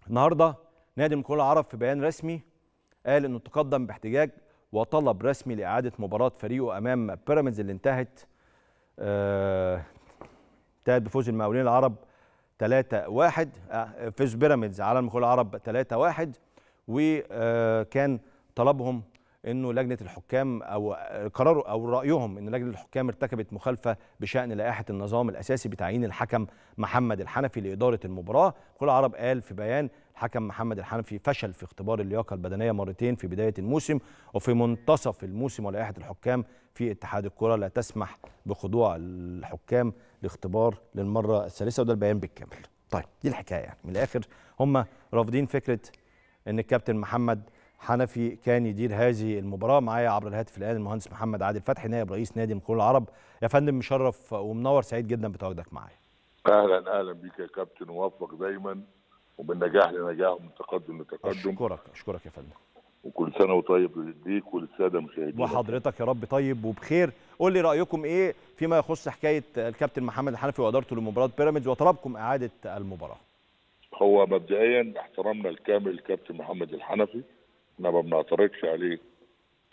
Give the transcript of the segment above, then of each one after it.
النهارده نادي المقاولون العرب في بيان رسمي قال انه تقدم باحتجاج وطلب رسمي لاعاده مباراه فريقه امام بيراميدز اللي انتهت آه، انتهت بفوز المقاولين العرب 3 1 فوز بيراميدز على المقاولون العرب 3 1 وكان طلبهم انه لجنه الحكام او قرروا او رايهم ان لجنه الحكام ارتكبت مخالفه بشان لائحه النظام الاساسي بتعيين الحكم محمد الحنفي لاداره المباراه كل العرب قال في بيان الحكم محمد الحنفي فشل في اختبار اللياقه البدنيه مرتين في بدايه الموسم وفي منتصف الموسم ولائحه الحكام في اتحاد الكره لا تسمح بخضوع الحكام لاختبار للمره الثالثه وده البيان بالكامل طيب دي الحكايه يعني من الاخر هم رافضين فكره ان الكابتن محمد حنفي كان يدير هذه المباراه معايا عبر الهاتف الان المهندس محمد عادل فتحي نائب رئيس نادي المقاولون العرب يا فندم مشرف ومنور سعيد جدا بتواجدك معايا اهلا اهلا بيك يا كابتن موفق دايما ومن نجاح لنجاح ومن تقدم لتقدم اشكرك اشكرك يا فندم وكل سنه وطيب ليك وللساده المشاهدين وحضرتك يا رب طيب وبخير قول لي رايكم ايه فيما يخص حكايه الكابتن محمد الحنفي وادارته لمباراه بيراميدز وطلبكم اعاده المباراه هو مبدئيا احترامنا الكامل للكابتن محمد الحنفي احنا ما بنعترضش عليه ك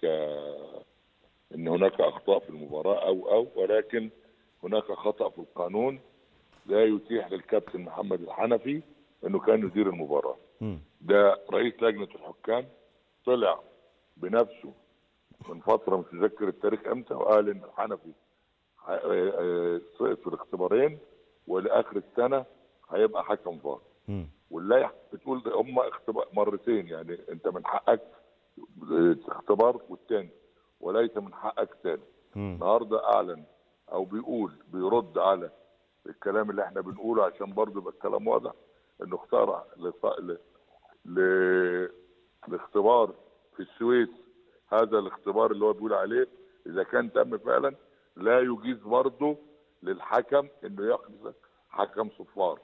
ان هناك اخطاء في المباراه او او ولكن هناك خطا في القانون لا يتيح للكابتن محمد الحنفي انه كان يدير المباراه مم. ده رئيس لجنه الحكام طلع بنفسه من فتره مش متذكر التاريخ امتى وقال ان الحنفي ه- آه، آه، سقط في الاختبارين ولاخر السنه هيبقى حكم فار مم. واللائحه بتقول ده هم اختبار مرتين يعني انت من حقك آه، اختبار والتاني وليس من حقك تاني مم. النهارده اعلن او بيقول بيرد على الكلام اللي احنا بنقوله عشان برضه يبقى الكلام واضح انه اختار لص- ل... ل... الاختبار في السويس هذا الاختبار اللي هو بيقول عليه اذا كان تم فعلا لا يجيز برضه للحكم انه ياخذ حكم صفار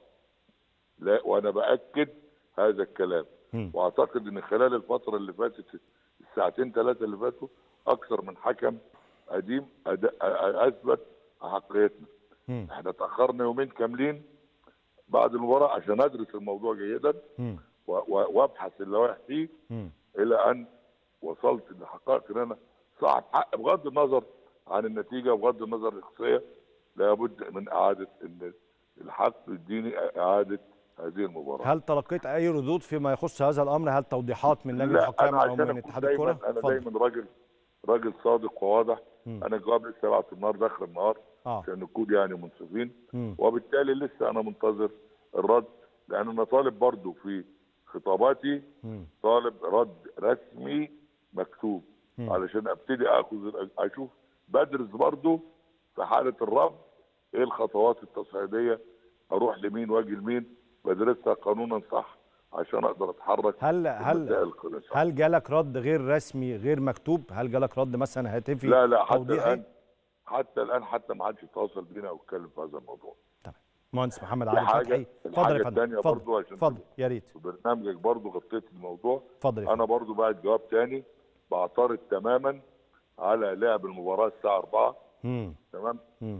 لا وانا باكد هذا الكلام مم. واعتقد ان خلال الفتره اللي فاتت الساعتين ثلاثه اللي فاتوا اكثر من حكم قديم أد- أ- اثبت احقيتنا مم. احنا تاخرنا يومين كاملين بعد المباراه عشان ادرس الموضوع جيدا مم. و- و- وابحث اللوائح فيه مم. الى ان وصلت لحقائق ان انا صاحب حق بغض النظر عن النتيجه وبغض النظر الشخصيه لابد من اعاده ان الحق يديني اعاده هذه المباراه هل تلقيت اي ردود فيما يخص هذا الامر هل توضيحات من لجنه لا الحكام انا او عشان من أكون اتحاد دايما الكره انا اتفضل. دايما راجل راجل صادق وواضح مم. انا الجواب لسه بعته النهارده اخر النهار اه عشان نكون يعني منصفين مم. وبالتالي لسه انا منتظر الرد لان انا طالب برضو في خطاباتي مم. طالب رد رسمي مكتوب مم. علشان ابتدي اخذ اشوف بدرس برضو في حاله الرفض ايه الخطوات التصعيديه اروح لمين واجي لمين بدرسها قانونا صح عشان اقدر اتحرك هل في هل المسائل القانونية صح. هل جالك رد غير رسمي غير مكتوب هل جالك رد مثلا هاتفي لا لا حتى توضيحي الان حتى الان حتى ما حدش يتواصل بينا ويتكلم في هذا الموضوع تمام مهندس محمد علي الحاجة- فتحي اتفضل الحاجة يا فندم التانية برضو اتفضل عشان اتفضل يا ريت في برنامجك برضو غطيت الموضوع اتفضل يا انا فندم برضو بعد جواب تاني بعترض تماما على لعب المباراه الساعه 4 مم. تمام مم.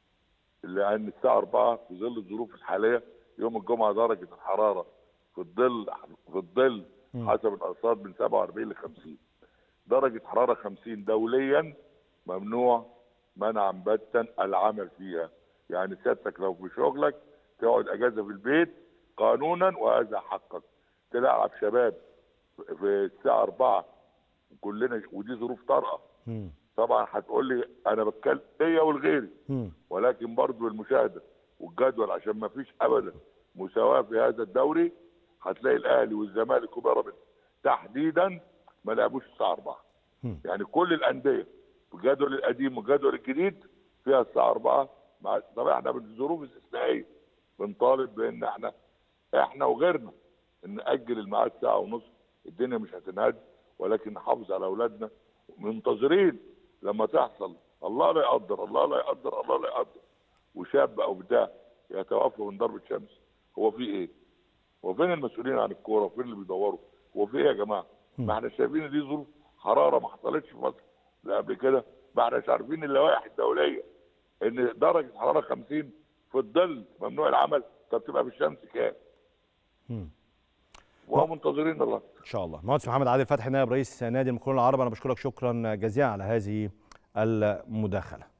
لان الساعه 4 في ظل الظروف الحاليه يوم الجمعه درجه الحراره في الظل في الظل مم. حسب الارصاد من 47 ل 50 درجه حراره 50 دوليا ممنوع منعا باتا العمل فيها يعني سيادتك لو في شغلك تقعد اجازه في البيت قانونا وهذا حقك تلعب شباب في الساعه 4 كلنا ودي ظروف طارئه مم. طبعا هتقول لي انا بتكلم ليا ولغيري مم. ولكن برضو المشاهده والجدول عشان ما فيش ابدا مساواه في هذا الدوري هتلاقي الاهلي والزمالك وبيراميدز تحديدا ما لعبوش الساعه 4 مم. يعني كل الانديه الجدول القديم والجدول الجديد فيها الساعه 4 مع طبعا احنا بالظروف استثنائيه بنطالب بان احنا احنا وغيرنا ان ناجل الميعاد ساعه ونص الدنيا مش هتنهد ولكن نحافظ على اولادنا منتظرين لما تحصل الله لا يقدر الله لا يقدر الله لا يقدر وشاب او بتاع يتوفى من ضربه شمس هو في ايه؟ هو فين المسؤولين عن الكوره وفين اللي بيدوروا؟ هو في ايه يا جماعه؟ ما احنا شايفين إن دي ظروف حراره ما حصلتش في مصر لا قبل كده ما احناش عارفين اللوائح الدوليه ان درجه حراره 50 في الظل ممنوع العمل طب تبقى في الشمس كام؟ مم. منتظرين الله ان شاء الله مهندس محمد عادل فتحي نائب رئيس نادي المقاولون العرب انا بشكرك شكرا جزيلا على هذه المداخله